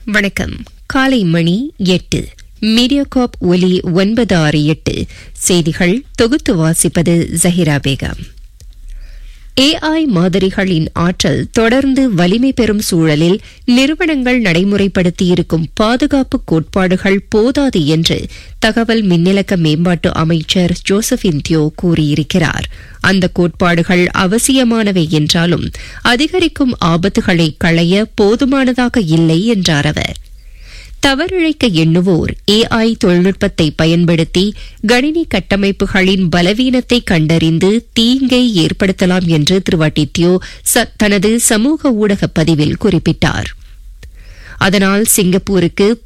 வணக்கம் காலை மணி எட்டு மீடியாகாப் ஒலி ஒன்பது ஆறு எட்டு செய்திகள் தொகுத்து வாசிப்பது ஜஹிரா பேகம் ஏஐ மாதிரிகளின் ஆற்றல் தொடர்ந்து வலிமை பெறும் சூழலில் நிறுவனங்கள் நடைமுறைப்படுத்தியிருக்கும் பாதுகாப்பு கோட்பாடுகள் போதாது என்று தகவல் மின்னிலக்க மேம்பாட்டு அமைச்சர் ஜோசபின் தியோ கூறியிருக்கிறார் அந்த கோட்பாடுகள் அவசியமானவை என்றாலும் அதிகரிக்கும் ஆபத்துகளை களைய போதுமானதாக இல்லை என்றார் அவர் தவறிழைக்க எண்ணுவோர் ஏஐ தொழில்நுட்பத்தை பயன்படுத்தி கணினி கட்டமைப்புகளின் பலவீனத்தை கண்டறிந்து தீங்கை ஏற்படுத்தலாம் என்று திரு வட்டித்யோ தனது சமூக ஊடக பதிவில் குறிப்பிட்டார் அதனால் சிங்கப்பூருக்கு